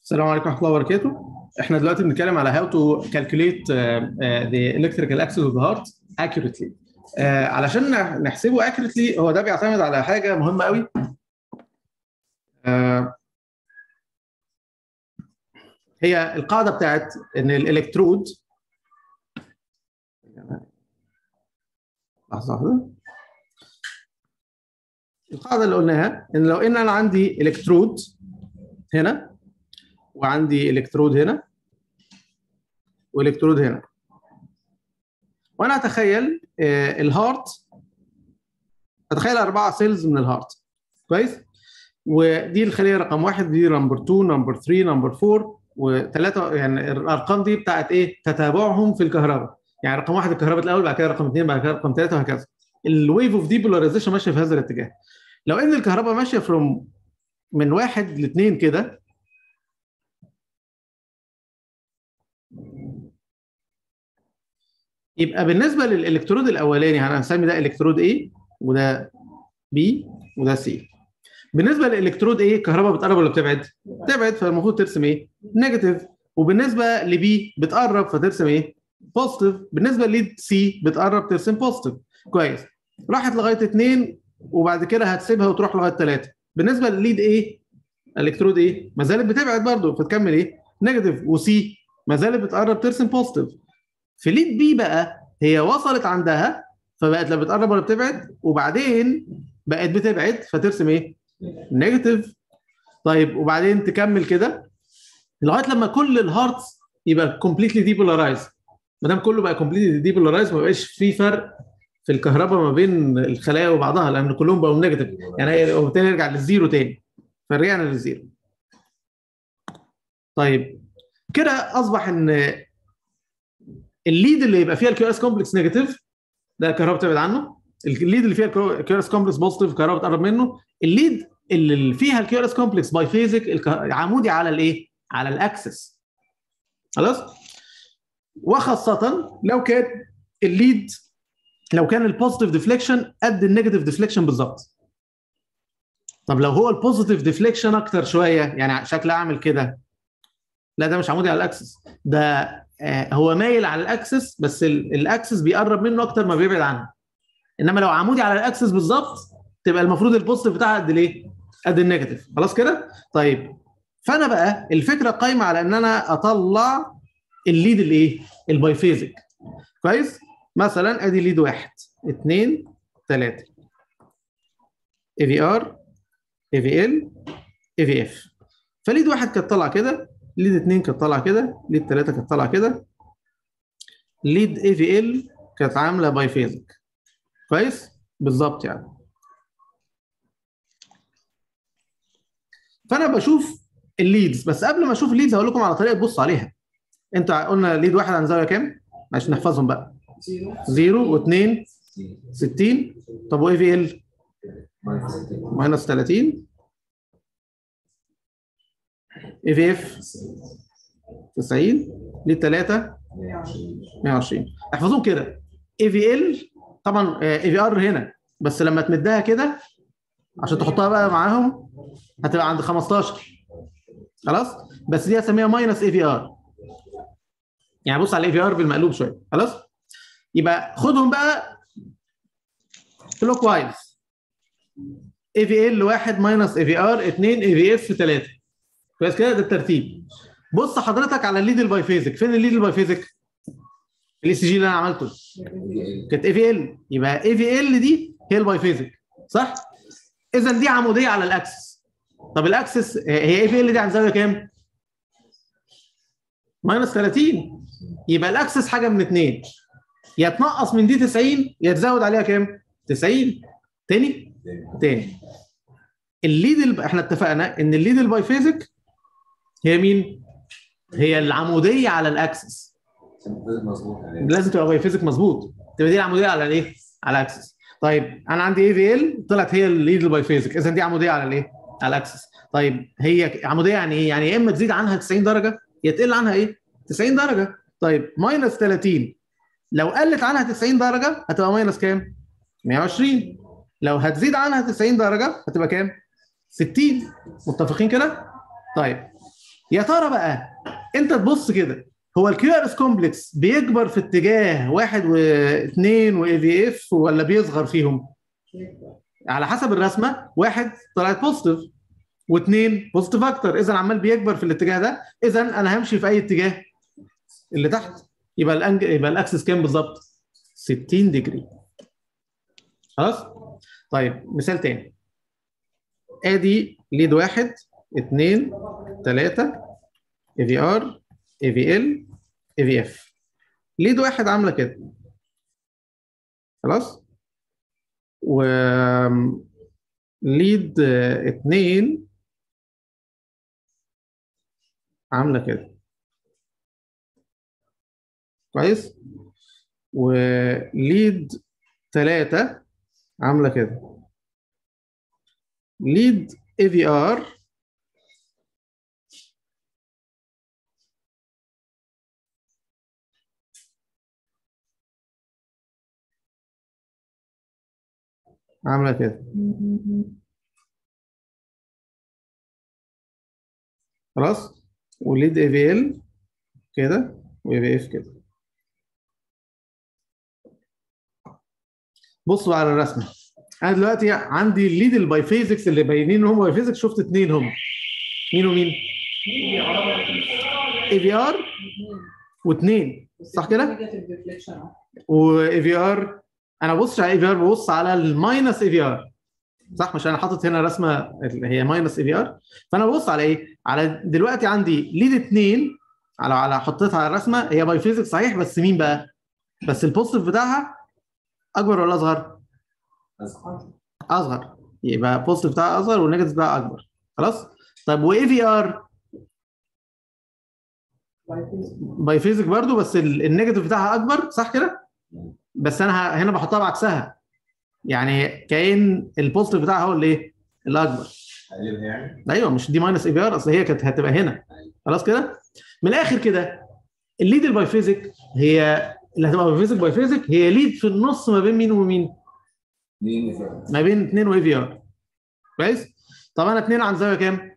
السلام عليكم ورحمه الله وبركاته احنا دلوقتي بنتكلم على how to calculate uh, uh, the electrical axis of the heart accurately uh, علشان نح- نحسبه accurately هو ده بيعتمد على حاجه مهمه قوي uh, هي القاعده بتاعت ان الالكترود لحظه واحده القاعده اللي قلناها ان لو ان انا عندي الكترود هنا وعندي الكترود هنا والكترود هنا وانا اتخيل آه، الهارت اتخيل اربعه سيلز من الهارت كويس ودي الخليه رقم واحد دي نمبر 2 نمبر 3 نمبر 4 وثلاثه يعني الارقام دي بتاعت ايه تتابعهم في الكهرباء يعني رقم واحد الكهرباء الاول بعد كده رقم اثنين بعد كده رقم ثلاثه وهكذا الويف اوف ديبولاريزيشن ماشيه في هذا الاتجاه لو ان الكهرباء ماشيه فروم من واحد لاثنين كده يبقى بالنسبه للالكترود الاولاني هنسمي ده الكترود A وده B وده C بالنسبه للالكترود A الكهرباء بتقرب ولا بتبعد؟ بتبعد فالمفروض ترسم ايه؟ نيجاتيف وبالنسبه لبي بتقرب فترسم ايه؟ بوزيتيف بالنسبه لليد سي بتقرب ترسم بوزيتيف كويس راحت لغايه اثنين وبعد كده هتسيبها وتروح لغايه ثلاثه بالنسبه لليد ايه؟ الكترود ايه؟ ما زالت بتبعد برضه فتكمل ايه؟ نيجاتيف وسي ما زالت بتقرب ترسم بوزيتيف في ليد بي بقى هي وصلت عندها فبقت لا بتقرب ولا بتبعد وبعدين بقت بتبعد فترسم ايه؟ نيجاتيف طيب وبعدين تكمل كده لغايه لما كل الهارتس يبقى كومبليتلي ديبولارايز ما دام كله بقى كومبليتلي ديبولارايز ما بقاش في فرق في الكهرباء ما بين الخلايا وبعضها لان كلهم بقوا نيجاتيف يعني هي وبالتالي نرجع للزيرو تاني فرجعنا للزيرو طيب كده اصبح ان الليد اللي يبقى فيها الكيو اس كومبلكس نيجاتيف ده الكهرباء بتبعد عنه الليد اللي فيها الكيو اس كومبلكس بوزيتيف الكهرباء بتقرب منه الليد اللي فيها الكيو اس كومبلكس باي فيزيك عمودي على الايه على الاكسس خلاص وخاصه لو كان الليد لو كان البوزيتيف ديفليكشن قد النيجاتيف ديفليكشن بالظبط طب لو هو البوزيتيف ديفليكشن اكتر شويه يعني شكل اعمل كده لا ده مش عمودي على الاكسس ده آه، هو مايل على الاكسس بس ال- الاكسس بيقرب منه اكتر ما بيبعد عنه انما لو عمودي على الاكسس بالظبط تبقى المفروض البوزيتيف بتاعها قد الايه؟ قد النيجاتيف خلاص كده؟ طيب فانا بقى الفكره قايمه على ان انا اطلع الليد الايه؟ البايفيزيك كويس؟ مثلا ادي ليد واحد اثنين ثلاثه اي في ار اي في ال اي في اف فليد واحد كانت طالعه كده ليد اثنين كانت طالعه كده ليد ثلاثه كانت طالعه كده ليد اي في ال كانت عامله بايفيزيك كويس؟ بالظبط يعني فانا بشوف الليدز بس قبل ما اشوف الليدز هقول لكم على طريقه تبص عليها انت قلنا ليد واحد عن زاويه كام عشان نحفظهم بقى زيرو واثنين 60 طب واي في ال ماينس 30 اي في اف 90 ليد 3 120 احفظوهم كده اي في ال طبعا اي في ار هنا بس لما تمدها كده عشان تحطها بقى معاهم هتبقى عند 15 خلاص بس دي هسميها ماينس اي في ار يعني بص على الاي في ار بالمقلوب شويه خلاص يبقى خدهم بقى كلوك وايز اي في ال 1 ماينس اي في ار 2 اي في اف 3 كويس كده ده الترتيب بص حضرتك على الليد البايفيزيك فين الليد البايفيزيك الاي سي جي اللي انا عملته كانت اي في ال يبقى اي في ال دي هي البايفيزيك صح اذا دي عموديه على الاكسس طب الاكسس هي اي في ال دي عن زاويه كام ماينس 30 يبقى الاكسس حاجه من اثنين يا تنقص من دي 90 يا تزود عليها كام 90 تاني تاني الليد الب... احنا اتفقنا ان الليد البايفيزيك هي مين هي العموديه على الاكسس مظبوط يعني لازم تبقى بايفيزيك مظبوط تبقى دي العموديه على الايه على الاكسس طيب انا عندي اي في ال طلعت هي الليد البايفيزيك اذا دي عموديه على الايه على الاكسس طيب هي عموديه يعني ايه يعني يا اما تزيد عنها 90 درجه يا تقل عنها ايه 90 درجه طيب ماينس 30 لو قلت عنها 90 درجه هتبقى ماينس كام 120 لو هتزيد عنها 90 درجه هتبقى كام 60 متفقين كده طيب يا ترى بقى انت تبص كده هو الكيو ار اس كومبلكس بيكبر في اتجاه واحد واثنين واي في اف ولا بيصغر فيهم؟ على حسب الرسمه واحد طلعت بوزيتيف واثنين بوزيتيف اكتر اذا عمال بيكبر في الاتجاه ده اذا انا همشي في اي اتجاه اللي تحت يبقى الانج يبقى الاكسس كام بالظبط 60 ديجري خلاص طيب مثال تاني ادي ليد واحد اثنين ثلاثة اي في ار اي في ال اي في اف ليد واحد عاملة كده خلاص و ليد اثنين عاملة كده كويس وليد ثلاثة عاملة كده ليد اي في ار عاملة كده خلاص وليد اي في ال كده واي في اف كده بصوا على الرسمه انا دلوقتي عندي الليد البايفيزكس اللي باينين ان هم بايفيزكس شفت اثنين هم مين ومين؟ اي في ار واثنين صح كده؟ واي في ار انا ما ببصش على اي في ار ببص على الماينس اي في ار صح مش انا حاطط هنا رسمه اللي هي ماينس اي في ار فانا ببص على ايه؟ على دلوقتي عندي ليد اثنين على على حطيتها على الرسمه هي بايفيزكس صحيح بس مين بقى؟ بس البوزيتيف بتاعها اكبر ولا اصغر؟ أصغر. اصغر يبقى البوزيتيف بتاعها اصغر والنيجاتيف بتاعها اكبر خلاص؟ طيب واي في ار بايفيزك برضو بس ال- النيجاتيف بتاعها اكبر صح كده؟ بس انا ه- هنا بحطها بعكسها يعني كأن البوزيتيف بتاعها هو اللي ايه؟ الاكبر قلبها يعني ايوه مش دي ماينس اي في ار اصل هي كانت هتبقى هنا خلاص كده من الاخر كده الليد البايفيزيك هي اللي هتبقى بايفيزيك بايفيزيك هي ليد في النص ما بين مين ومين؟ مين فعلا ما بين 2 واي في ار كويس؟ طب انا 2 عن زاويه كام؟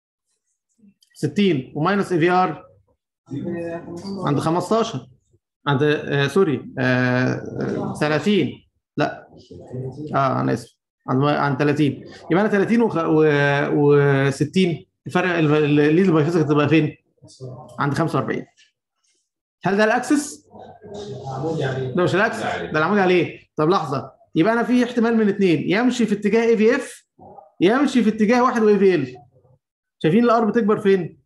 60 وماينس اي في ار عند 15 عند آه سوري آه آه 30 لا اه انا اسف عند عند 30 يبقى انا 30 و, و... 60 الفرق ال- ال- الليد البايفيزيك هتبقى فين؟ عند 45 هل ده الاكسس؟ ده مش الاكسس ده العمود عليه طب لحظه يبقى انا في احتمال من اثنين يمشي في اتجاه اي في اف يمشي في اتجاه واحد واي في ال شايفين الار بتكبر فين؟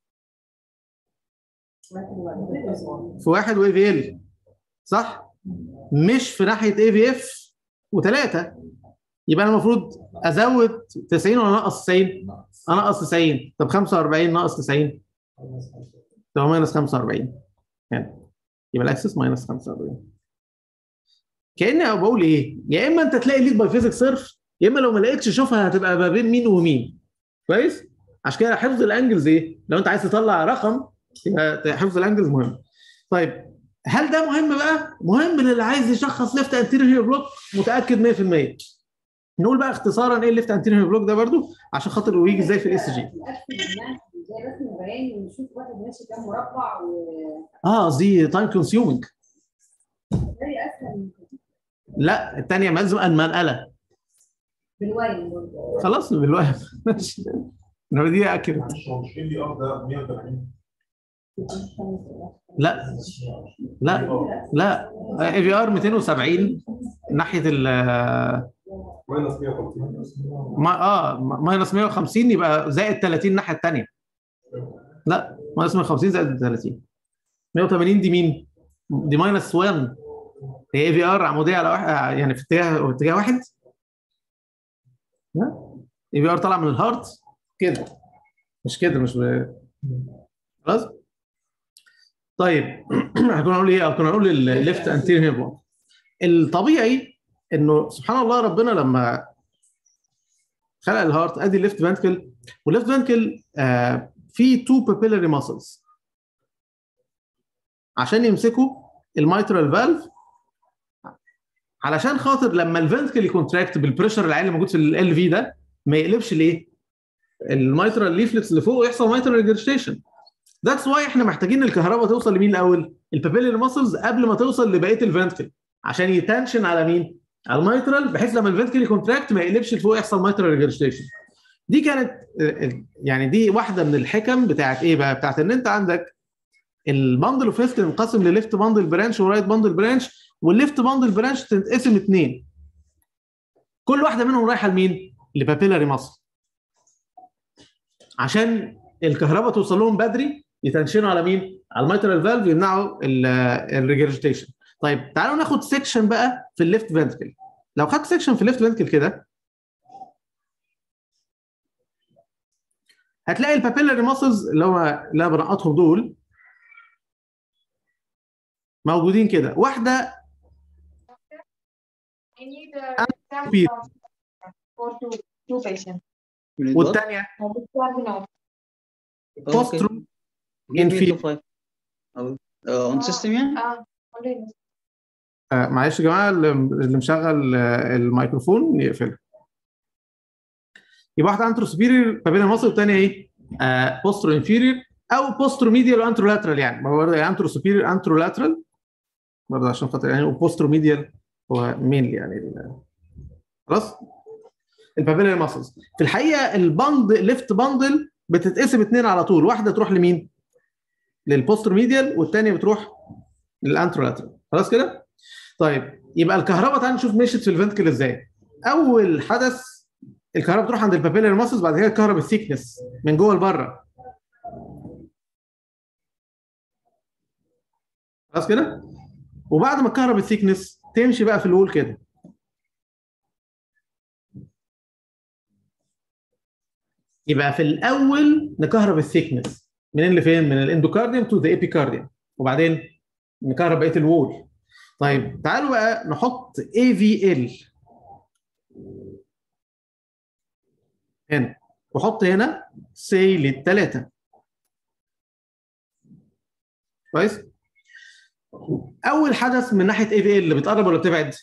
في واحد واي في ال صح؟ مش في ناحيه اي في اف وثلاثه يبقى انا المفروض ازود 90 ولا انقص 90؟ ناقص انقص 90 طب 45 ناقص 90 تبقى ماينس 45 هنا يبقى الاكسس ماينس 45 كاني بقول ايه يا اما انت تلاقي ليد باي فيزيك صرف يا اما لو ما لقيتش شوفها هتبقى ما بين مين ومين كويس عشان كده حفظ الانجلز ايه لو انت عايز تطلع رقم يبقى حفظ الانجلز مهم طيب هل ده مهم بقى مهم للي عايز يشخص ليفت انتيريور بلوك متاكد 100% نقول بقى اختصارا ايه الليفت انتيريور بلوك ده برضو عشان خاطر ويجي ازاي في الاس جي زي رسم البياني ونشوف واحد ماشي كام مربع و اه قصدي تايم كونسيومنج زي اسهل من كده. لا الثانيه ملزم المنقله بالوين برضه خلاص بالوهم ماشي انما دي اكد معلش هو مش ال دي ار ده 180 لا لا لا اي في ار 270 ناحيه ال ماينس 150 ما اه ماينس 150 يبقى زائد 30 الناحيه الثانيه لا ماينس 150 زائد 30 180 دي مين؟ دي ماينس 1 هي اي في ار عموديه على واحد يعني في اتجاه اتجاه واحد لا اي في ار طالع من الهارت كده مش كده مش ب... خلاص طيب كنا هنقول ايه كنا هنقول الليفت انتيريور بون الطبيعي انه سبحان الله ربنا لما خلق الهارت ادي الليفت فانتكل والليفت فانتكل آه فيه تو بابيلاري ماسلز عشان يمسكوا الميترال فالف علشان خاطر لما الفنتكل يكونتراكت بالبريشر العالي موجود في ال في ده ما يقلبش الايه؟ الميترال ليفلتس اللي فوق ويحصل ميترال ريجرستيشن ذاتس واي احنا محتاجين الكهرباء توصل لمين الاول؟ البابيلر ماسلز قبل ما توصل لبقيه الفنتكل عشان يتنشن على مين؟ على الميترال بحيث لما الفنتكل يكونتراكت ما يقلبش لفوق يحصل ميترال ريجرستيشن دي كانت آه، يعني دي واحده من الحكم بتاعت ايه بقى؟ بتاعت ان انت عندك البندل اوف فيست ينقسم لليفت باندل برانش ورايت باندل برانش والليفت باندل برانش تنقسم اثنين كل واحده منهم رايحه لمين؟ لبابيلاري ماسل عشان الكهرباء توصل لهم بدري يتنشنوا على مين؟ على الميترال فالف يمنعوا الريجرجيتيشن طيب تعالوا ناخد سيكشن بقى في الليفت فنتكل لو خدت سيكشن في الليفت فنتكل كده هتلاقي البابيلاري ماسلز اللي هو اللي انا بنقطهم دول موجودين كده واحده I need a Repeat. for two, two patients. You need what? والثانيه I will charge now. بوست Okay. Give me inferior. two five. I will. Uh, on system يعني؟ Ah, only آه معلش يا جماعه اللي اللي مشغل آه، الميكروفون يقفله يبقى واحده انترو سوبيريور ما بين المصل والثانيه ايه؟ آه بوسترو انفيريور او بوسترو ميديال وانترو لاترال يعني ما هو برضه انترو سوبيريور انترو لاترال برضه عشان خاطر يعني وبوسترو ميديال هو مين يعني ال- خلاص البابيلاري ماسلز في الحقيقه البند ليفت باندل بتتقسم اثنين على طول واحده تروح لمين؟ للبوسترو ميديال والثانيه بتروح للانترو لاترال خلاص كده؟ طيب يبقى الكهرباء تعالى نشوف مشيت في الفنتكل ازاي اول حدث الكهرباء تروح عند البابيلر ماسلز بعد كده تكهرب الثيكنس من جوه لبره خلاص كده وبعد ما تكهرب الثيكنس تمشي بقى في الوول كده يبقى في الاول نكهرب الثيكنس منين لفين من الاندوكارديوم تو ذا ايبيكارديوم وبعدين نكهرب بقيه الوول طيب تعالوا بقى نحط اي في ال هنا وحط هنا سي للثلاثه كويس اول حدث من ناحيه اي في ال اللي بتقرب ولا بتبعد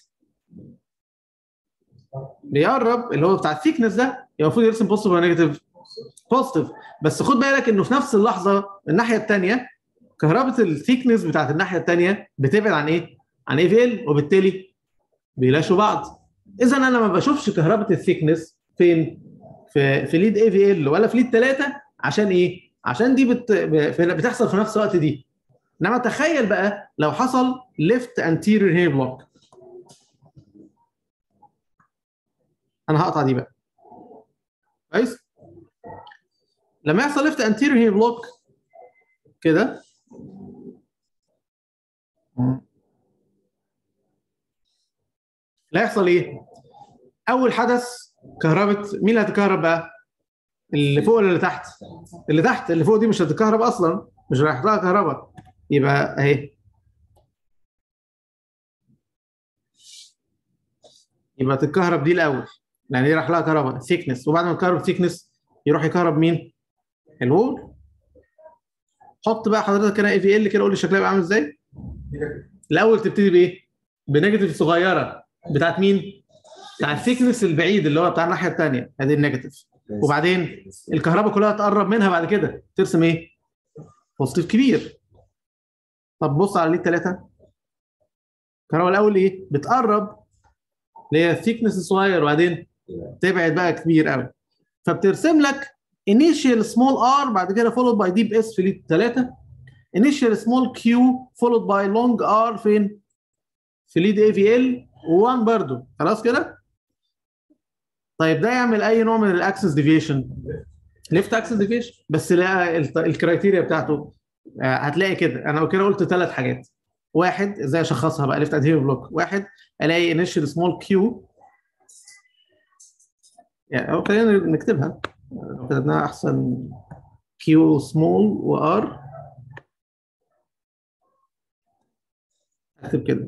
بيقرب اللي هو بتاع الثيكنس ده يبقى المفروض يرسم بوزيتيف ولا نيجاتيف بوزيتيف بس خد بالك انه في نفس اللحظه الناحيه الثانيه كهرباء الثيكنس بتاعت الناحيه الثانيه بتبعد عن ايه؟ عن اي في ال وبالتالي بيلاشوا بعض اذا انا ما بشوفش كهرباء الثيكنس فين؟ في في ليد اي في ال ولا في ليد 3 عشان ايه؟ عشان دي بت... بتحصل في نفس الوقت دي انما تخيل بقى لو حصل ليفت انتيريور هير بلوك انا هقطع دي بقى كويس لما يحصل ليفت انتيريور هير بلوك كده لا يحصل ايه؟ اول حدث كهربت مين اللي هتكهرب بقى؟ اللي فوق ولا اللي تحت؟ اللي تحت اللي فوق دي مش هتكهرب اصلا مش رايح لها كهرباء يبقى اهي يبقى تتكهرب دي الاول يعني دي راح لها كهرباء ثيكنس وبعد ما تكهرب ثيكنس يروح يكهرب مين؟ الوول حط بقى حضرتك هنا اي في ال كده قول لي شكلها يبقى عامل ازاي؟ الاول تبتدي بايه؟ بنيجاتيف صغيره بتاعت مين؟ بتاع الثيكنس البعيد اللي هو بتاع الناحيه الثانيه ادي النيجاتيف وبعدين الكهرباء كلها تقرب منها بعد كده ترسم ايه؟ بوزيتيف كبير طب بص على ليد ثلاثه الكهرباء الاول ايه؟ بتقرب اللي هي الثيكنس الصغير وبعدين تبعد بقى كبير قوي فبترسم لك initial small r بعد كده followed by deep s في ليد ثلاثه initial small q followed by long r فين؟ في ليد اي في ال و1 برضه خلاص كده؟ طيب ده يعمل اي نوع من الاكسس ديفيشن ليفت اكسس ديفيشن بس لا الت- الكرايتيريا بتاعته آه، هتلاقي كده انا كده قلت ثلاث حاجات واحد ازاي اشخصها بقى ليفت ادهير بلوك واحد الاقي انيشال سمول كيو يعني أو خلينا نكتبها لو كتبناها احسن كيو سمول وار اكتب كده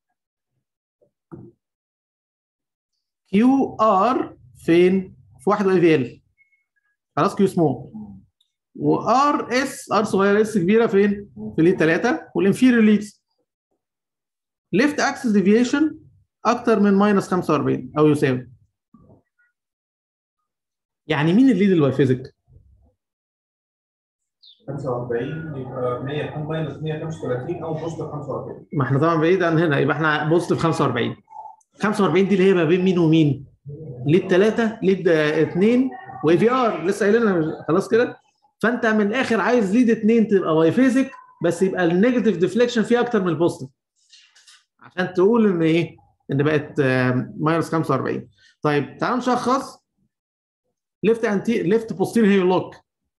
كيو ار فين؟ في واحد اي في ال خلاص كيو سمول وار اس ار صغيره اس كبيره فين؟ في ليد 3 والانفيريور ليدز ليفت اكسس ديفيشن اكتر من ماينس 45 او يساوي يعني مين الليد البايفيزيك؟ 45 يبقى 100 يكون ماينس 135 او بوزيتيف 45 ما احنا طبعا بعيد عن هنا يبقى احنا بوزيتيف 45 45 دي اللي هي ما بين مين ومين؟ ليد 3 ليد 2 واي في ار لسه قايلينها خلاص كده فانت من الاخر عايز ليد 2 تبقى واي فيزيك بس يبقى النيجاتيف ديفليكشن فيه اكتر من البوزيتيف عشان تقول ان ايه؟ ان بقت ماينس 45 طيب تعالوا نشخص ليفت انتي ليفت بوستير هي لوك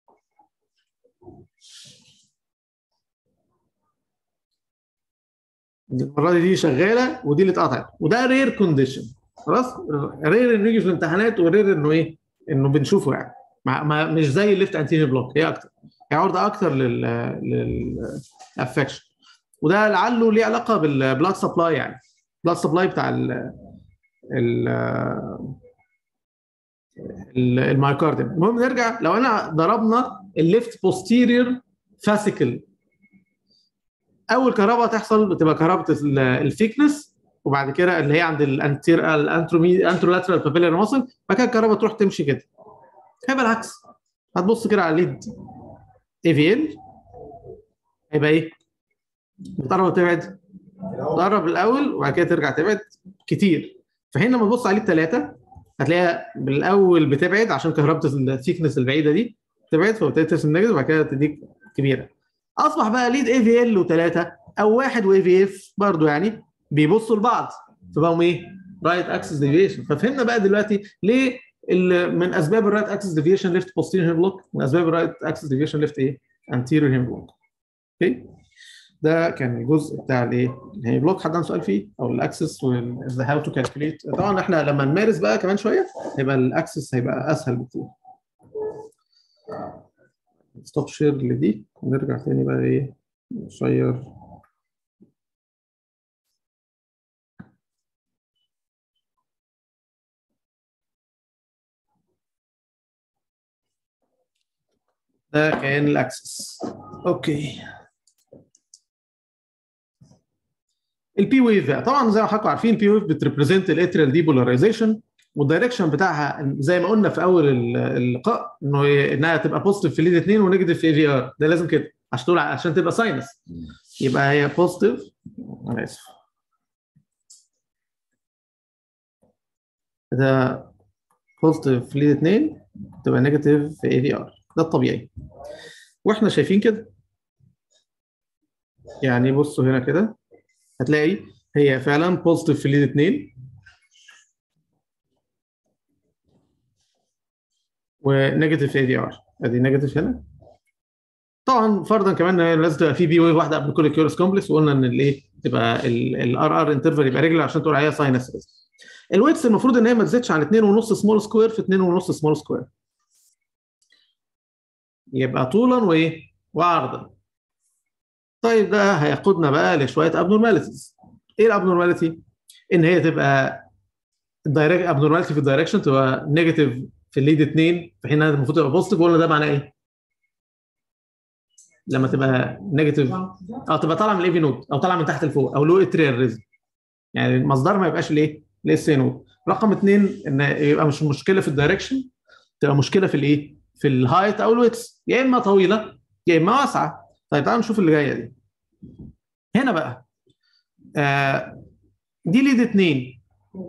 المره دي دي شغاله ودي اللي اتقطعت وده رير كونديشن خلاص رير انه يجي في الامتحانات ورير انه ايه انه بنشوفه يعني ما ما مش زي الليفت انتيريور بلوك هي اكتر هي عرضه اكتر لل للافكشن وده لعله ليه علاقه بالبلاد سبلاي يعني البلاد سبلاي بتاع ال ال ال- المايكارديوم المهم نرجع لو انا ضربنا الليفت بوستيريور فاسيكل اول كهرباء تحصل بتبقى كهرباء الثيكنس وبعد كده اللي هي عند الانتير الانترومي انترولاترال بابيلر ماسل بعد كده الكهرباء تروح تمشي كده هيبقى العكس هتبص كده على ليد اي في ال هيبقى ايه؟ بتقرب وتبعد تقرب الاول وبعد كده ترجع تبعد كتير فهنا لما تبص على ليد ثلاثه هتلاقيها بالاول بتبعد عشان كهرباء الثيكنس البعيده دي تبعد فبتبتدي ترسم نيجاتيف وبعد كده تديك كبيره اصبح بقى ليد اي في ال وثلاثه او واحد واي في اف برضه يعني بيبصوا لبعض فبقوا ايه؟ رايت اكسس ديفيشن ففهمنا بقى دلوقتي ليه ال- من اسباب الرايت اكسس ديفيشن ليفت بوستيريور هيم بلوك من اسباب الرايت اكسس ديفيشن ليفت ايه؟ انتيريور هيم بلوك اوكي ده كان الجزء بتاع الايه؟ الهيم بلوك حد عنده سؤال فيه او الاكسس هاو تو كالكوليت طبعا احنا لما نمارس بقى كمان شويه هيبقى الاكسس هيبقى اسهل بكتير ستوب شير لدي ونرجع تاني بقى ايه نشير ده كان الاكسس اوكي البي ويف بقى طبعا زي ما حضراتكم عارفين البي ويف بتريبريزنت الاتريال ديبولاريزيشن والدايركشن بتاعها زي ما قلنا في اول ال- اللقاء انه انها تبقى بوزيتيف في ليد 2 ونيجاتيف في اي في ار ده لازم كده عشان تقول عشان تبقى ساينس يبقى هي بوزيتيف انا اسف ده بوزيتيف في ليد 2 تبقى نيجاتيف في اي في ار ده الطبيعي واحنا شايفين كده يعني بصوا هنا كده هتلاقي هي فعلا بوزيتيف في ليد 2 ونيجاتيف اي دي ار ادي نيجاتيف هنا طبعا فرضا كمان ان هي لازم تبقى في بي ويف واحده قبل كل كيورس كومبلكس وقلنا ان الايه تبقى الار ار انترفال يبقى ريجولار عشان تقول عليها ساينس الويتس المفروض ان هي ما تزيدش عن 2.5 سمول سكوير في 2.5 سمول سكوير يبقى طولا وايه وعرضا طيب ده هياخدنا بقى لشويه ابنورماليتيز ايه الابنورماليتي ان هي تبقى الدايركت ابنورماليتي في الدايركشن تبقى نيجاتيف في الليد 2 في حين انها المفروض تبقى بوزيتيف وقلنا ده معناه ايه لما تبقى نيجاتيف اه تبقى طالعه من الاي في نود او طالعه من تحت لفوق او لو اتريال ريزم يعني المصدر ما يبقاش الايه الاس نود رقم اثنين ان يبقى مش مشكله في الدايركشن تبقى مشكله في الايه في الهايت او الويتس يا اما طويله يا اما واسعه طيب تعالوا نشوف اللي جايه دي هنا بقى آه دي ليد اثنين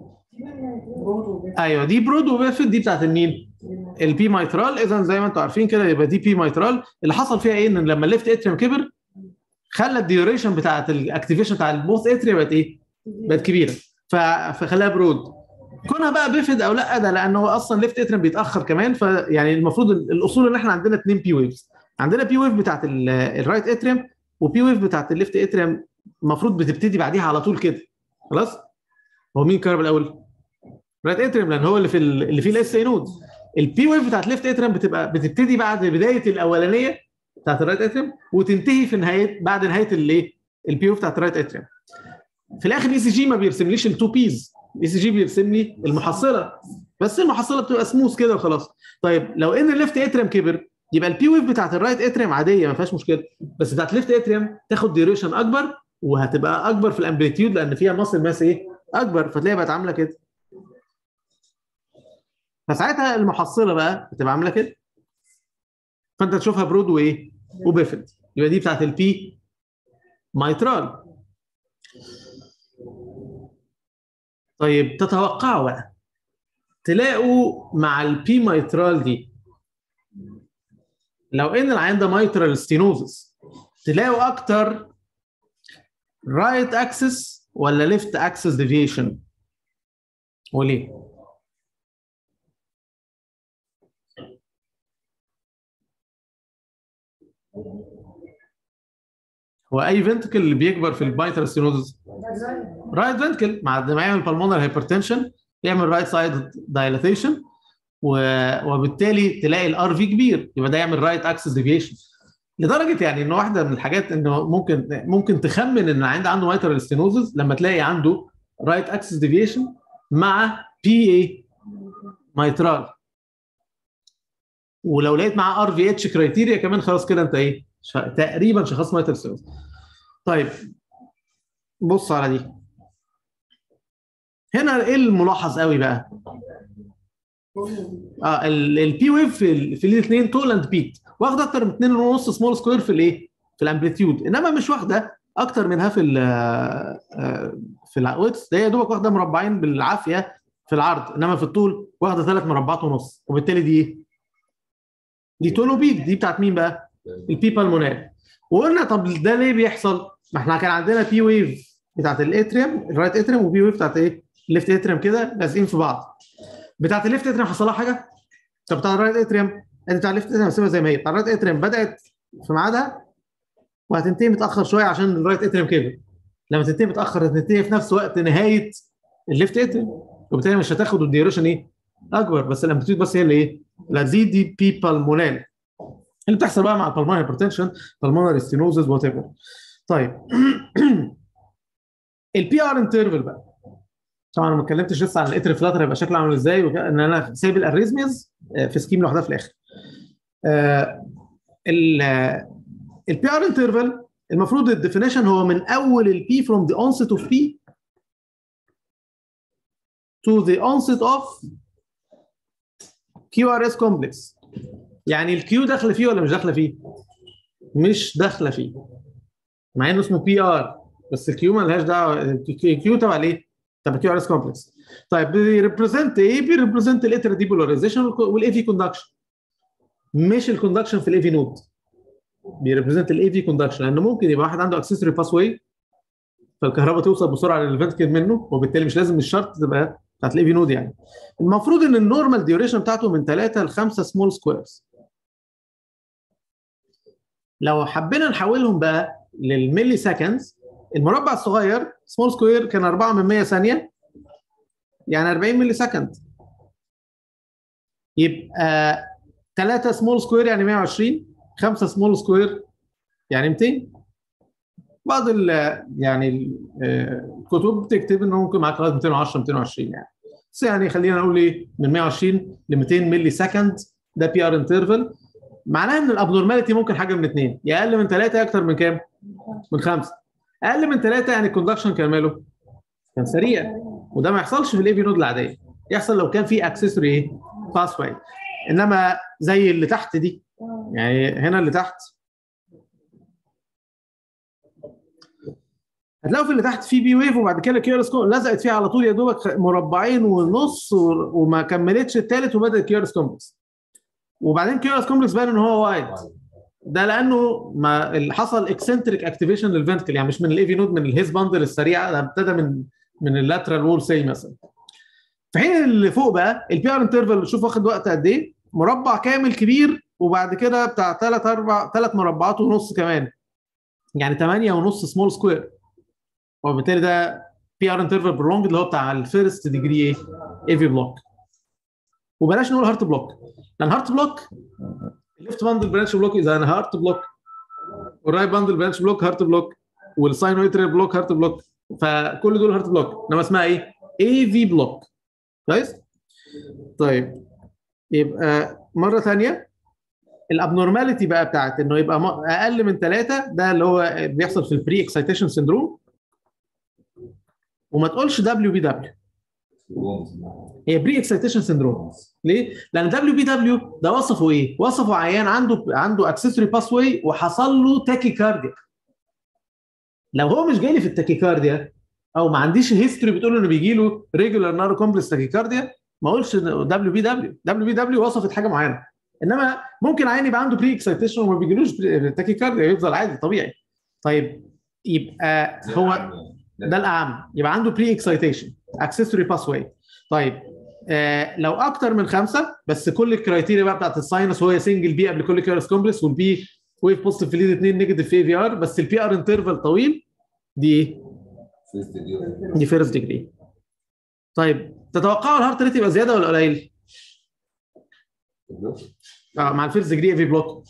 ايوه دي برود وبيفت دي بتاعت النيل البي مايترال اذا زي ما انتم عارفين كده يبقى دي بي مايترال اللي حصل فيها ايه ان لما الليفت اتريوم كبر خلى الديوريشن بتاعت الاكتيفيشن بتاع البوث اتريا بقت ايه؟ بقت كبيره ف... فخلاها برود كونها بقى بيفد او لا ده لان هو اصلا ليفت اتريم بيتاخر كمان فيعني المفروض الاصول ان احنا عندنا اثنين بي ويفز عندنا بي ويف بتاعت الرايت اتريم وبي ويف بتاعت الليفت اتريم المفروض بتبتدي بعديها على طول كده خلاص هو مين كهرب الاول؟ رايت اتريم لان هو اللي في ال- اللي فيه الاس اي نود البي ويف بتاعت ليفت اتريم بتبقى بتبتدي بعد بدايه الاولانيه بتاعت الرايت اتريم وتنتهي في نهايه بعد نهايه الايه؟ البي ويف بتاعت الرايت اتريم في الاخر الاي سي جي ما بيرسمليش التو بيز الاي سي جي بيرسم لي المحصله بس المحصله بتبقى سموث كده وخلاص طيب لو ان الليفت اتريم كبر يبقى البي ويف بتاعت الرايت اتريم عاديه ما فيهاش مشكله بس بتاعت الليفت اتريم تاخد ديوريشن اكبر وهتبقى اكبر في الامبليتيود لان فيها ماسل ماس ايه اكبر فتلاقيها بقت عامله كده فساعتها المحصله بقى بتبقى عامله كده فانت تشوفها برود وايه وبيفيد يبقى دي بتاعت البي مايترال طيب تتوقعوا بقى تلاقوا مع البي مايترال دي لو ان العيان ده مايترال ستينوزس تلاقوا اكتر رايت اكسس ولا ليفت اكسس ديفيشن وليه؟ هو اي فنتكل اللي بيكبر في البايتر ستينوزس رايت فنتكل مع ما يعمل بالمونر هايبرتنشن يعمل رايت سايد دايلاتيشن وبالتالي تلاقي الار في كبير يبقى ده يعمل رايت اكسس ديفيشن لدرجه يعني ان واحده من الحاجات انه ممكن ممكن تخمن ان العيان ده عنده مايترال ستينوزس لما تلاقي عنده رايت اكسس ديفيشن مع بي اي مايترال ولو لقيت معاه ار في اتش كرايتيريا كمان خلاص كده انت ايه ش- تقريبا شخص مايترال ستينوزس طيب بص على دي هنا ايه الملاحظ قوي بقى اه البي ويف في ال- في الاثنين تول اند بيت واخده اكتر من 2.5 سمول سكوير في الايه في الامبليتيود انما مش واخده اكتر منها في ال آه، في الويتس ده يا دوبك واخده مربعين بالعافيه في العرض انما في الطول واخده ثلاث مربعات ونص وبالتالي دي ايه؟ دي تول وبيك دي بتاعت مين بقى؟ البي بالمونال وقلنا طب ده ليه بيحصل؟ ما احنا كان عندنا بي ويف بتاعت الاتريم الرايت اتريم وبي ويف بتاعت ايه؟ الليفت اتريم كده لازقين في بعض بتاعت الليفت اتريم حصل لها حاجه؟ طب بتاع الرايت اتريم انت بتاع الليفت اتريم هسيبها زي ما هي بتاع الرايت اتريم بدات في ميعادها وهتنتهي متاخر شويه عشان الرايت اتريم كبر لما تنتهي متاخر هتنتهي في نفس وقت نهايه الليفت اتريم وبالتالي مش هتاخد الديوريشن ايه؟ اكبر بس الامبليتيود بس هي اللي ايه؟ اللي هتزيد دي بي بالمونال اللي بتحصل بقى مع البلمونري هايبرتنشن بالمونري ستينوزز وات ايفر طيب البي ار انترفل بقى طبعا انا ما اتكلمتش لسه عن الاتر فلاتر هيبقى شكله عامل ازاي وك- ان انا سايب الاريزميز في سكيم لوحدها في الاخر البي ار انترفال المفروض الديفينيشن هو من اول البي from the onset of P to the onset of QRS complex يعني الكيو داخله فيه ولا مش داخله فيه؟ مش داخله فيه مع انه اسمه بي ار بس الكيو مالهاش دعوه الكيو تبع الايه؟ تبع كيو ار اس كومبلكس طيب بيريبريزنت ايه؟ بيريبريزنت الاتر ديبولاريزيشن والاي في كوندكشن مش الكوندكشن في الاي في نود بيريبريزنت الاي في كوندكشن لانه ممكن يبقى واحد عنده اكسسوري باس واي فالكهرباء توصل بسرعه للفنتكل منه وبالتالي مش لازم مش شرط تبقى بتاعت الاي في نود يعني المفروض ان النورمال ديوريشن بتاعته من 3 ل 5 سمول سكويرز لو حبينا نحولهم بقى للملي سكندز المربع الصغير سمول سكوير كان 4 من 100 ثانيه يعني 40 ملي سكند يبقى 3 سمول سكوير يعني 120 5 سمول سكوير يعني 200 بعض ال يعني ال- آه، الكتب بتكتب انه ممكن معاك لغايه 210 220 يعني بس يعني خلينا نقول ايه من 120 ل 200 ملي سكند ده بي ار انترفال معناها ان الابنورماليتي ممكن حاجه من اثنين يا اقل من ثلاثه يا اكتر من كام؟ من خمسه اقل من ثلاثه يعني الكوندكشن كان ماله؟ كان سريع وده ما يحصلش في الاي في نود العاديه يحصل لو كان في اكسسوري ايه؟ باس واي انما زي اللي تحت دي يعني هنا اللي تحت هتلاقوا في اللي تحت في بي ويف وبعد كده كيو ار لزقت فيه على طول يا دوبك مربعين ونص و- وما كملتش الثالث وبدات كيو ار كومبلكس وبعدين كيو ار كومبلكس باين ان هو وايد ده لانه ما اللي حصل اكسنتريك اكتيفيشن للفنتكل يعني مش من الاي في نود من الهيز باندل السريعه ده ابتدى من من اللاترال وول سي مثلا في حين اللي فوق بقى البي ار انترفال شوف واخد وقت قد ايه مربع كامل كبير وبعد كده بتاع ثلاث اربع ثلاث مربعات ونص كمان يعني 8 ونص سمول سكوير وبالتالي ده بي ار انترفال برولونج اللي هو بتاع الفيرست ديجري ايه اي في بلوك وبلاش نقول هارت بلوك لان هارت بلوك الليفت باندل برانش بلوك اذا انا هارت بلوك والرايت باندل برانش بلوك هارت بلوك والساينويتري بلوك هارت بلوك فكل دول هارت بلوك انما اسمها ايه؟ اي في بلوك كويس؟ طيب يبقى مره ثانيه الابنورماليتي بقى بتاعت انه يبقى م- اقل من ثلاثه ده اللي هو بيحصل في البري اكسايتيشن سندروم وما تقولش دبليو بي دبليو هي بري اكسيتيشن سندروم ليه؟ لان دبليو بي دبليو ده وصفه ايه؟ وصفه عيان عنده عنده اكسسوري باس واي وحصل له تاكيكارديا لو هو مش جاي لي في التاكيكارديا او ما عنديش هيستوري بتقول انه بيجي له ريجولار نارو كومبلكس تاكيكارديا ما اقولش دبليو بي دبليو دبليو بي دبليو وصفت حاجه معينه انما ممكن عيان يبقى عنده بري اكسيتيشن وما بيجيلوش تاكيكارديا يفضل عادي طبيعي طيب يبقى هو ده الاعم يبقى عنده بري اكسيتيشن اكسسوري باس واي طيب آه لو اكتر من خمسه بس كل الكرايتيريا بقى بتاعت الساينس هو سنجل بي قبل كل كيرس كومبلكس والبي ويف بوزيتيف في ليد 2 نيجاتيف في اي في ار بس البي ار انترفال طويل دي ايه؟ دي فيرست ديجري طيب تتوقعوا الهارت ريت يبقى زياده ولا قليل؟ اه مع الفيرست ديجري في بلوك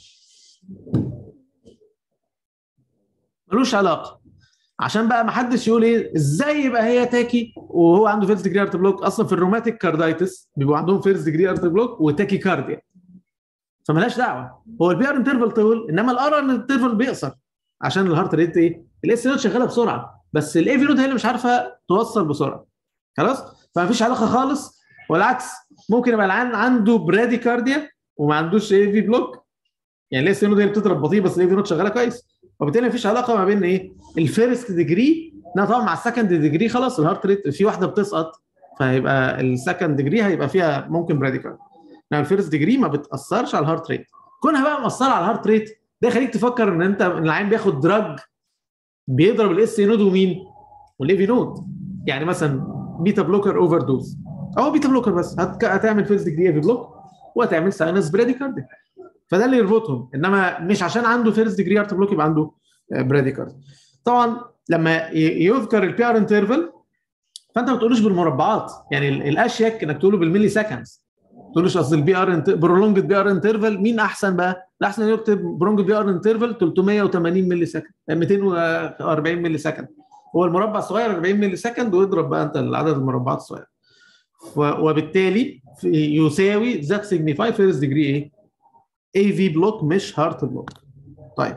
ملوش علاقه عشان بقى ما حدش يقول ايه ازاي يبقى هي تاكي وهو عنده فيرست ديجري ارت بلوك اصلا في الروماتيك كاردايتس بيبقوا عندهم فيرست ديجري ارت بلوك وتاكي كارديا فمالهاش دعوه هو البي ار انترفال طول انما الار انترفال بيقصر عشان الهارت ريت ايه الاس نوت شغاله بسرعه بس الاي في نوت هي اللي مش عارفه توصل بسرعه خلاص فمفيش علاقه خالص والعكس ممكن يبقى العيان عنده برادي كارديا وما عندوش اي في بلوك يعني الاس نوت هي اللي بتضرب بطيء بس الاي في نوت شغاله كويس وبالتالي مفيش علاقه ما بين ايه الفيرست ديجري لا طبعا مع السكند ديجري خلاص الهارت ريت في واحده بتسقط فهيبقى السكند ديجري هيبقى فيها ممكن براديكال انما الفيرست ديجري ما بتاثرش على الهارت ريت كونها بقى مأثره على الهارت ريت ده يخليك تفكر ان انت ان العين بياخد دراج بيضرب الاس نود ومين؟ والاي في نود يعني مثلا بيتا بلوكر اوفر دوز او بيتا بلوكر بس هت... هتعمل فيرست ديجري اي في بلوك وهتعمل ساينس براديكارديا فده اللي يربطهم انما مش عشان عنده فيرست ديجري ارت بلوك يبقى عنده براديكارديا طبعا لما يذكر البي ار انترفال فانت ما تقولوش بالمربعات يعني الاشيك انك تقوله بالملي سكندز ما تقولوش اصل البي ار برولونج بي ار انترفال مين احسن بقى؟ الاحسن يكتب برولونج بي ار انترفال 380 ملي سكند 240 ملي سكند هو المربع الصغير 40 ملي سكند ويضرب بقى انت عدد المربعات الصغيره وبالتالي يساوي ذات سيجنيفاي فيرست ديجري ايه؟ اي في بلوك مش هارت بلوك طيب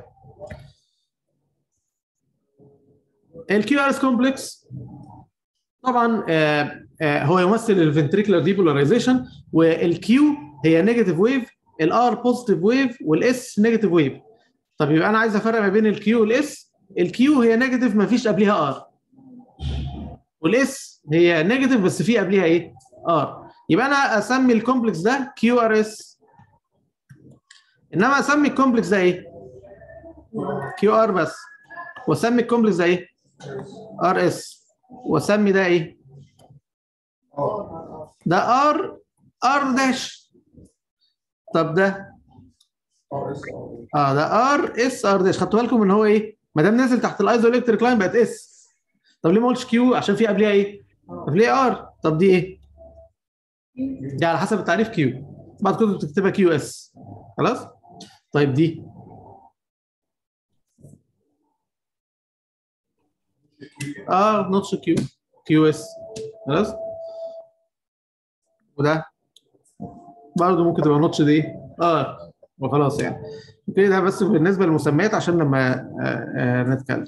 الكيو ار اس كومبلكس طبعا آه آه هو يمثل الفنتريكولار ديبولاريزيشن والكيو هي نيجاتيف ويف الار بوزيتيف ويف والاس نيجاتيف ويف طب يبقى انا عايز افرق ما بين الكيو والاس الكيو هي نيجاتيف ما فيش قبلها ار والاس هي نيجاتيف بس في قبلها ايه ار يبقى انا اسمي الكومبلكس ده كيو ار اس انما اسمي الكومبلكس ده ايه كيو ار بس واسمي الكومبلكس ده ايه ار اس واسمي ده ايه ده ار ار داش طب ده اه ده ار اس ار داش خدتوا بالكم ان هو ايه ما دام نازل تحت الايزو الكتريك لاين بقت اس طب ليه ما قلتش كيو عشان في قبلها ايه قبلها ار طب دي ايه دي على حسب التعريف كيو بعد كده بتكتبها كيو اس خلاص طيب دي اه نوتش كيو كيو اس خلاص وده برضه ممكن تبقى نوتش دي اه وخلاص يعني اوكي ده بس بالنسبه للمسميات عشان لما آه آه نتكلم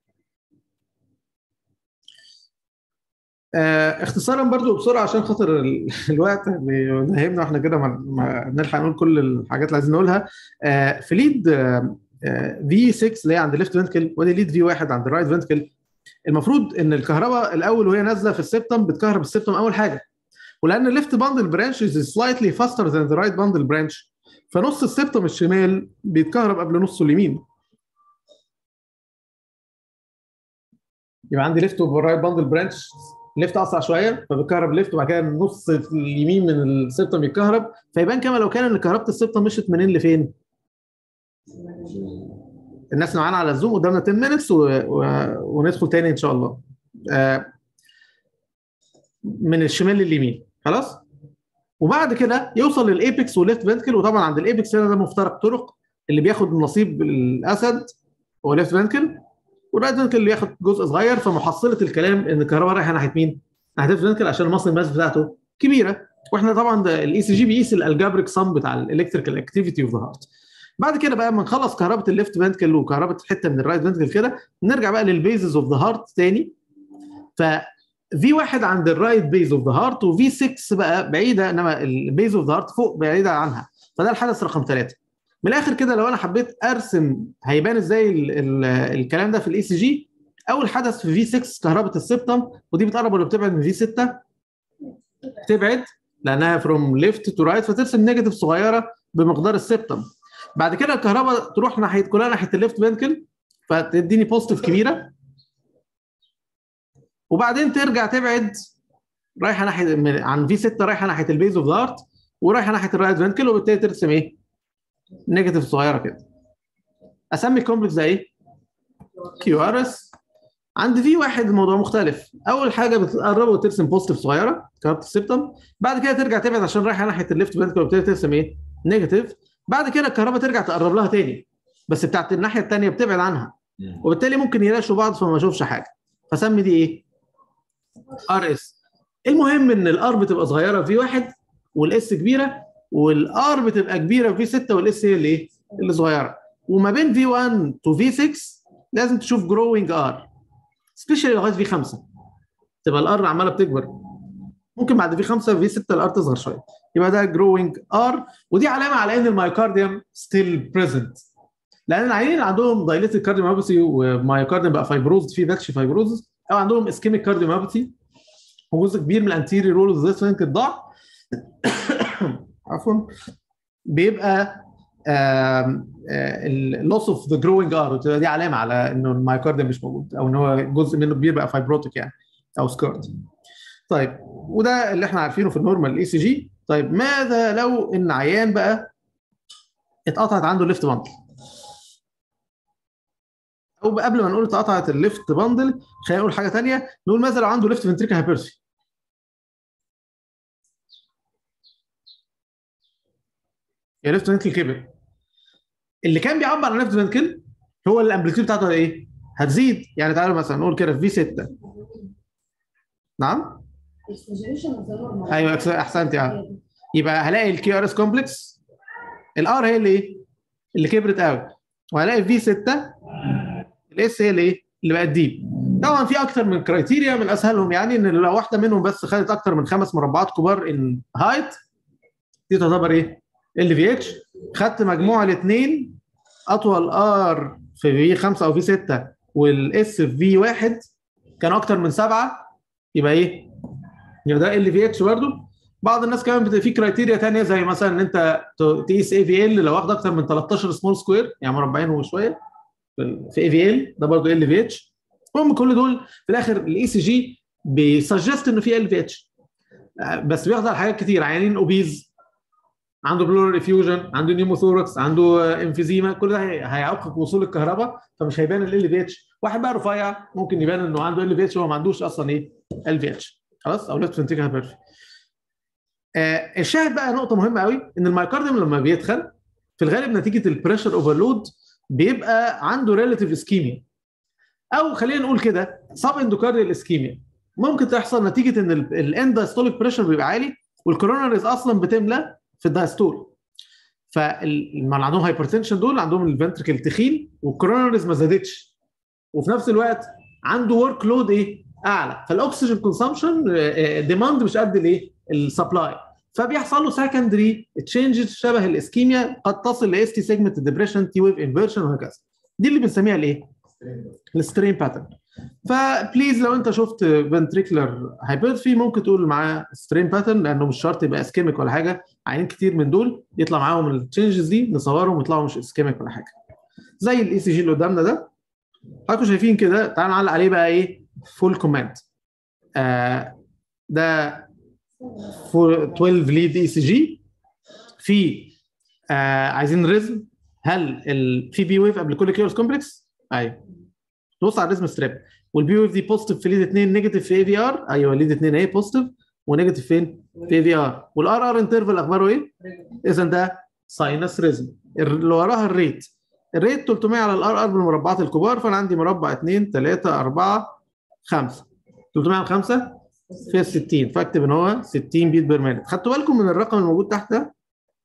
آه اختصارا برضو بسرعه عشان خاطر الوقت بيهمنا واحنا كده ما نلحق نقول كل الحاجات اللي عايزين نقولها آه في ليد في 6 اللي هي عند الليفت فنتكل ودي ليد في 1 عند الرايت فنتكل المفروض ان الكهرباء الاول وهي نازله في السبتم بتكهرب السبتم اول حاجه ولان الليفت باندل برانش از سلايتلي فاستر ذان ذا رايت باندل برانش فنص السبتم الشمال بيتكهرب قبل نصه اليمين يبقى عندي ليفت ورايت باندل برانش ليفت اسرع شويه فبتكهرب ليفت وبعد كده النص اليمين من السبتم يتكهرب فيبان كما لو كان ان كهربه السبتم مشت منين لفين؟ الناس اللي معانا على الزوم قدامنا 10 مينتس و... و... وندخل تاني ان شاء الله. آه من الشمال لليمين خلاص؟ وبعد كده يوصل للايبكس والليفت فنتكل وطبعا عند الايبكس هنا ده مفترق طرق اللي بياخد نصيب الاسد هو ليفت فنتكل والرايت فنتكل اللي ياخد جزء صغير فمحصله الكلام ان الكهرباء رايحه ناحيه مين؟ ناحيه الليفت فنتكل عشان المصل ماس بتاعته كبيره واحنا طبعا ده الاي سي جي بيقيس الالجبريك سم بتاع الالكتريكال اكتيفيتي اوف ذا هارت. بعد كده بقى لما نخلص كهرباء الليفت فنتكل وكهرباء حته من الرايت فنتكل كده نرجع بقى للبيزز اوف ذا هارت تاني ف في واحد عند الرايت بيز اوف ذا هارت وفي 6 بقى بعيده انما البيز اوف ذا هارت فوق بعيده عنها فده الحدث رقم ثلاثه من الاخر كده لو انا حبيت ارسم هيبان ازاي ال ال الكلام ده في الاي سي جي اول حدث في في 6 كهرباء السبتم ودي بتقرب ولا بتبعد من في 6 تبعد لانها فروم ليفت تو رايت فترسم نيجاتيف صغيره بمقدار السبتم بعد كده الكهرباء تروح ناحيه كلها ناحيه الليفت فينكل فتديني بوزيتيف كبيره وبعدين ترجع تبعد رايحه ناحيه من عن في 6 رايحه ناحيه البيز اوف ذا هارت ورايحه ناحيه الرايت فينكل وبالتالي ترسم ايه؟ نيجاتيف صغيره كده اسمي الكومبلكس ده ايه؟ كيو ار اس عند في واحد الموضوع مختلف اول حاجه بتقرب وترسم بوزيتيف صغيره كهرباء السبتم بعد كده ترجع تبعد عشان رايحه ناحيه الليفت فينكل وبالتالي ترسم ايه؟ نيجاتيف بعد كده الكهرباء ترجع تقرب لها تاني بس بتاعت الناحيه الثانيه بتبعد عنها وبالتالي ممكن يلاشوا بعض فما اشوفش حاجه فسمي دي ايه؟ ار اس المهم ان الار بتبقى صغيره في واحد والاس كبيره والار بتبقى كبيره في 6 والاس هي اللي ايه؟ اللي صغيره وما بين في 1 تو في 6 لازم تشوف جروينج ار سبيشالي لغايه في 5 تبقى الار عماله بتكبر ممكن بعد في 5 في 6 الار تصغر شويه يبقى ده جروينج ار ودي علامه على ان المايوكارديوم ستيل بريزنت لان العيانين اللي عندهم دايليتد كارديوميوباثي ومايوكارديوم بقى فايبروز في فاتش فايبروز او عندهم اسكيميك كارديوميوباثي وجزء كبير من الانتيري رول اوف ذا فينك ضاع عفوا بيبقى اللوس اوف ذا جروينج ار دي علامه على انه المايوكارديوم مش موجود او ان هو جزء منه كبير بقى فايبروتيك يعني او سكارد طيب وده اللي احنا عارفينه في النورمال اي سي جي طيب ماذا لو ان عيان بقى اتقطعت عنده ليفت باندل او قبل ما نقول اتقطعت الليفت باندل خلينا نقول حاجه ثانيه نقول ماذا لو عنده ليفت فنتريكل هايبرسي يا ليفت فنتريكل كبر اللي كان بيعبر عن ليفت فنتريكل هو الامبليتيود بتاعته ايه؟ هتزيد يعني تعالوا مثلا نقول كده في 6 نعم ايوه احسنت يعني يبقى هلاقي الكيو ار اس كومبلكس الار هي اللي ايه؟ اللي كبرت قوي وهلاقي في 6 الاس هي اللي ايه؟ اللي بقت ديب طبعا في اكتر من كرايتيريا من اسهلهم يعني ان لو واحده منهم بس خدت اكتر من خمس مربعات كبار ان هايت دي تعتبر ايه؟ ال في اتش خدت مجموع الاثنين اطول ار في في 5 او في 6 والاس في في 1 كان اكتر من سبعه يبقى ايه؟ يبقى ده ال في اتش برضه بعض الناس كمان بتبقى في كرايتيريا ثانيه زي مثلا ان انت تقيس اي في ال لو واخد اكتر من 13 سمول سكوير يعني مربعين وشويه في اي في ال ده برضه ال في اتش المهم كل دول في الاخر الاي سي جي بيسجست انه في ال في اتش بس بياخد على حاجات كتير عيانين اوبيز عنده بلورال افيوجن عنده نيموثوركس عنده انفيزيما كل ده هيعوق وصول الكهرباء فمش هيبان ال في اتش واحد بقى رفيع ممكن يبان انه عنده ال في اتش وهو ما عندوش اصلا ايه ال في اتش خلاص او ليفت فنتيكل هايبرفي آه الشاهد بقى نقطه مهمه قوي ان المايكارديوم لما بيدخل في الغالب نتيجه البريشر اوفرلود بيبقى عنده ريلاتيف اسكيميا او خلينا نقول كده سب اندوكارديال اسكيميا ممكن تحصل نتيجه ان الاند دايستوليك بريشر بيبقى عالي والكوروناريز اصلا بتملى في الدايستول فاللي عندهم هايبرتنشن دول عندهم الفنتركل تخين والكوروناريز ما زادتش وفي نفس الوقت عنده ورك لود ايه اعلى فالاكسجين كونسامشن ديماند مش قد الايه السبلاي فبيحصل له سكندري تشينجز شبه الاسكيميا قد تصل لاس تي سيجمنت ديبريشن تي ويف انفيرشن وهكذا دي اللي بنسميها الايه السترين باترن فبليز لو انت شفت فنتريكولار هايبرتفي ممكن تقول معاه سترين باترن لانه مش شرط يبقى اسكيميك ولا حاجه عينين كتير من دول يطلع معاهم التشينجز دي نصورهم يطلعوا مش اسكيميك ولا حاجه زي الاي سي جي اللي قدامنا ده حضراتكم شايفين كده تعال نعلق عليه بقى ايه فول كومنت آه ده 12 ليد اي سي جي في آه عايزين ريزم هل ال في بي ويف قبل كل كيورس كومبلكس؟ ايوه نبص على الريزم ستريب والبي ويف دي بوزيتيف في ليد 2 نيجاتيف في اي في ار ايوه ليد 2 اهي بوزيتيف ونيجاتيف فين؟ في اي في ار والار ار انترفال اخباره ايه؟ اذا ده ساينس ريزم اللي وراها الريت الريت 300 على الار ار بالمربعات الكبار فانا عندي مربع 2 3 4 5 300 على 5 فيها 60 فاكتب ان هو 60 بيت بير مينت خدتوا بالكم من الرقم الموجود تحت ده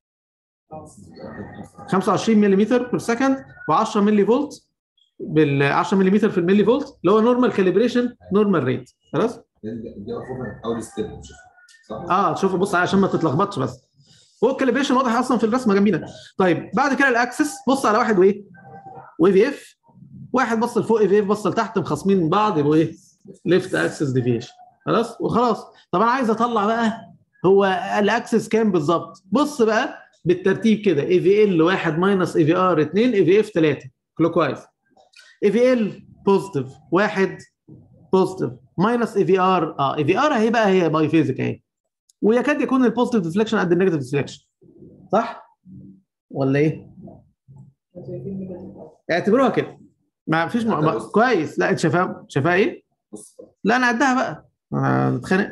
25 ملم بير سكند و10 ملي فولت بال 10 ملم في الملي فولت اللي هو نورمال كاليبريشن نورمال ريت خلاص دي المفروض اول ستيب صح؟ اه شوف بص عشان ما تتلخبطش بس هو الكاليبريشن واضح اصلا في الرسمه جنبينا طيب بعد كده الاكسس بص على واحد وايه واي في اف واحد بص لفوق اي في اف بص لتحت مخاصمين من بعض يبقوا ايه ليفت اكسس ديفيشن خلاص وخلاص طب انا عايز اطلع بقى هو الاكسس كام بالظبط بص بقى بالترتيب كده اي في ال 1 ماينس اي في ار 2 اي في اف 3 كلوك وايز اي في ال بوزيتيف 1 بوزيتيف ماينس اي في ار اه اي في ار اهي بقى هي باي فيزيك اهي ويكاد يكون البوزيتيف ديفليكشن قد النيجاتيف ديفليكشن صح ولا ايه؟ اعتبروها كده ما فيش م... ما... كويس لا انت شايفاها شايفاها ايه؟ بص لا انا قدها بقى آه، نتخانق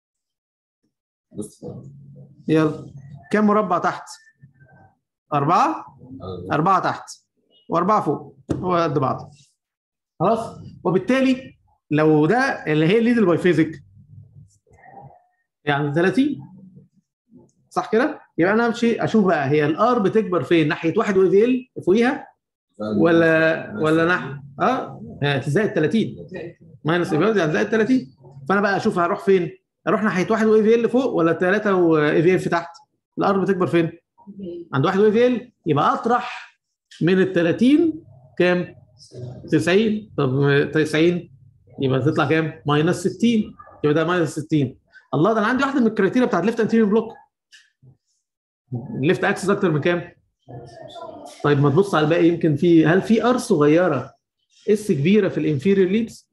بص يلا كم مربع تحت؟ أربعة؟ أربعة تحت وأربعة فوق هو قد بعض خلاص وبالتالي لو ده اللي هي الليد البايفيزيك يعني 30 صح كده؟ يبقى انا امشي اشوف بقى هي الار بتكبر فين؟ ناحيه واحد واي في ال فوقيها ولا ولا ناحيه اه يعني زائد 30 ماينس اي يعني زائد 30 فانا بقى اشوف هروح فين؟ اروح ناحيه واحد واي في ال فوق ولا ثلاثه واي في اف تحت؟ الار بتكبر فين؟ عند واحد واي في ال يبقى اطرح من ال 30 كام؟ 90 طب 90 يبقى تطلع كام؟ ماينس 60 يبقى ده ماينس 60 الله ده انا عندي واحده من الكريتيريا بتاعت ليفت انتيريور بلوك الليفت اكسس اكتر من كام؟ طيب ما تبص على الباقي يمكن في هل في ار صغيره اس كبيره في الانفيريور ليدز؟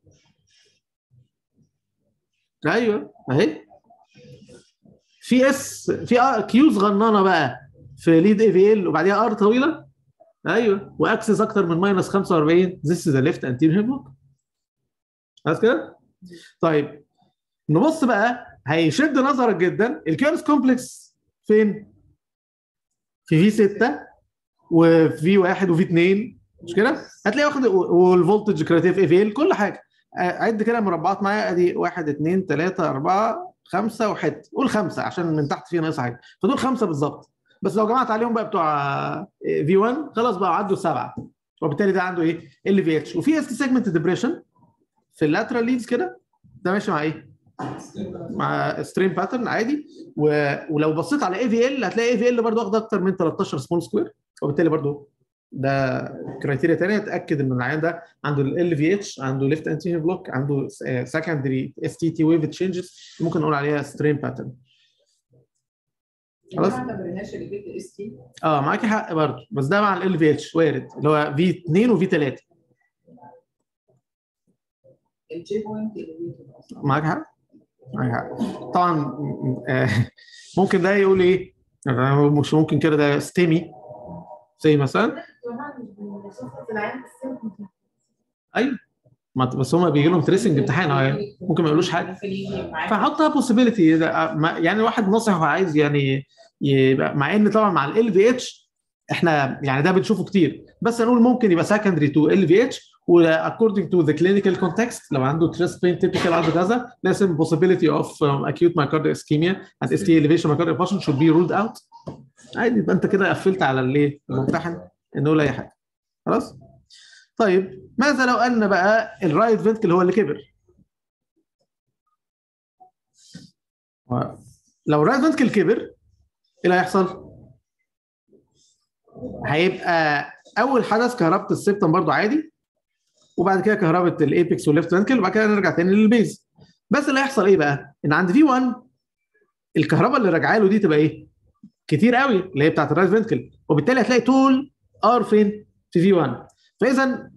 ايوه اهي في اس في ار كيو صغننه بقى في ليد اي في ال وبعديها ار طويله ايوه واكسس اكتر من ماينس 45 ذيس از ليفت انتيريور بلوك خلاص كده؟ طيب نبص بقى هيشد نظرك جدا الكيرس كومبلكس فين؟ في في 6 وفي 1 وفي 2 مش كده؟ هتلاقي واخد والفولتج كريتيف اي في ال كل حاجه عد كده مربعات معايا ادي 1 2 3 4 5 وحته قول خمسه عشان من تحت فيه ناقص حاجه فدول خمسه بالظبط بس لو جمعت عليهم بقى بتوع في 1 خلاص بقى عدوا سبعه وبالتالي ده عنده ايه؟ ال في اتش وفي اس سيجمنت ديبريشن في اللاترال ليدز كده ده ماشي مع ايه؟ مع ستريم باترن عادي و... ولو بصيت على اي في ال هتلاقي اي في ال برضه واخد اكتر من 13 سمول سكوير وبالتالي برضه ده كرايتيريا ثانيه تاكد ان العيان ده عنده ال في اتش عنده ليفت انتيريور بلوك عنده سكندري اس تي تي ويف تشينجز ممكن نقول عليها ستريم باترن خلاص ما اعتبرناش اللي جبت اس تي اه معاكي حق برضه بس ده مع ال في اتش وارد اللي هو في 2 وفي 3 الجي بوينت اللي جبت معاك حق معاك حق طبعا آه، ممكن ده يقول ايه آه، مش ممكن كده ده ستيمي زي مثلا ايوه ما ت- بس هم بيجي لهم تريسنج امتحان آه، ممكن ما يقولوش حاجه فحطها بوسيبيليتي يعني واحد ناصح وعايز يعني يبقى مع ان طبعا مع ال في اتش احنا يعني ده بنشوفه كتير بس نقول ممكن يبقى سكندري تو ال في اتش واكوردنج تو ذا كلينيكال كونتكست لو عنده تريست بين تيبيكال عنده كذا لازم possibility of um, acute myocardial ischemia and ST elevation myocardial infarction should be ruled out عادي يبقى انت كده قفلت على الايه الممتحن انه ولا اي حاجه خلاص طيب ماذا لو ان بقى الرايت فنتكل هو اللي كبر لو الرايت فنتكل كبر ايه اللي هيحصل؟ هيبقى اول حدث كهربة السبتم برضو عادي وبعد كده كهربة الايبكس والليفت فنتكل وبعد كده نرجع تاني للبيز بس اللي هيحصل ايه بقى؟ ان عند في 1 الكهرباء اللي راجعه له دي تبقى ايه؟ كتير قوي اللي هي بتاعت الرايت فنتكل وبالتالي هتلاقي طول ار فين؟ في في 1 فاذا